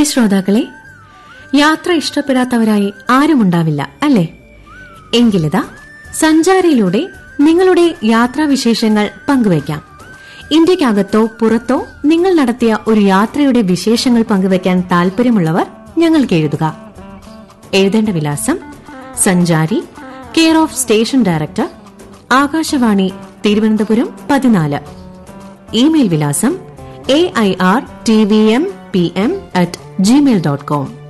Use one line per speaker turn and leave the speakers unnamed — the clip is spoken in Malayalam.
പ്രിയ ശ്രോതാക്കളെ യാത്ര ഇഷ്ടപ്പെടാത്തവരായി ആരുമുണ്ടാവില്ല അല്ലേ എങ്കിലിതാ സഞ്ചാരിയിലൂടെ നിങ്ങളുടെ യാത്രാവിശേഷങ്ങൾ പങ്കുവയ്ക്കാം ഇന്ത്യക്കകത്തോ പുറത്തോ നിങ്ങൾ നടത്തിയ ഒരു യാത്രയുടെ വിശേഷങ്ങൾ പങ്കുവയ്ക്കാൻ താൽപര്യമുള്ളവർ ഞങ്ങൾക്ക് എഴുതുക എഴുതേണ്ട വിലാസം Sanchari care of station director Akashvani Thiruvananthapuram പതിനാല് ഇമെയിൽ വിലാസം A I R T V M P M at Gmail dot com